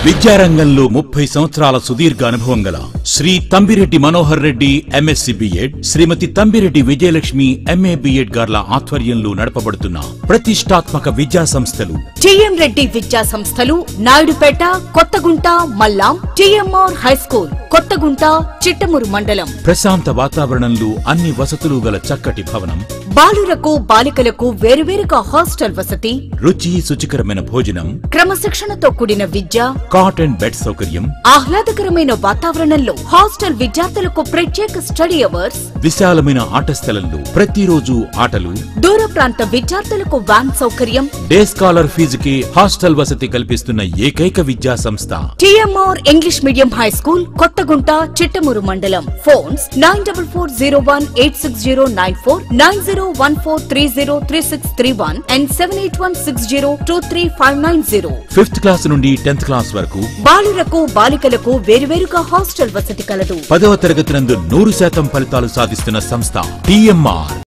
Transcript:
విద్యారంగంలో ముప్పై సంవత్సరాల సుదీర్ఘ అనుభవం గల Shri Thambireddy Manohar Reddy MSc BEd Shrimati Thambireddy Vijayalakshmi MA BEd గార్ల ఆధ్వర్యంలో నడపబడుతున్న ప్రతిష్టాత్మక విద్యా సంస్థలు టిఎం రెడ్డి విద్యా సంస్థలు Naidupeta Kothagunta Mallam TMR high school Kothagunta Chittamuru మండలం ప్రశాంత వాతావరణంలో అన్ని వసతులు గల చక్కటి భవనం బాలురకు బాలికలకు వేరువేరుగా హాస్టల్ వసతి రుచి శుచికరమైన భోజనం క్రమశిక్షణతో కూడిన విద్య కాట్ అండ్ బెడ్ సౌకర్యం ఆహ్లాదకరమైన వాతావరణంలో హాస్టల్ విద్యార్థులకు ప్రత్యేక స్టడీ అవర్స్ విశాలమైన ఆట స్థలంలో ప్రతిరోజు ఆటలు దూర ప్రాంత విద్యార్థులకు వ్యాన్ సౌకర్యం డే స్కాలర్ ఫీజుకి హాస్టల్ వసతి కల్పిస్తున్న ఏకైక విద్యా సంస్థ TMR English medium high school Kothagunta Chittamuru మండలం phones nine double four zero one eight six zero nine four nine zero one four three zero three six three one and seven eight one six zero two three five nine zero fifth class నుండి tenth class వరకు బాలురకు బాలికలకు వేరువేరుగా hostel వసతి కలదు పదవ తరగతి నందు నూరు శాతం ఫలితాలు సాధిస్తున్న సంస్థ టిఎంఆర్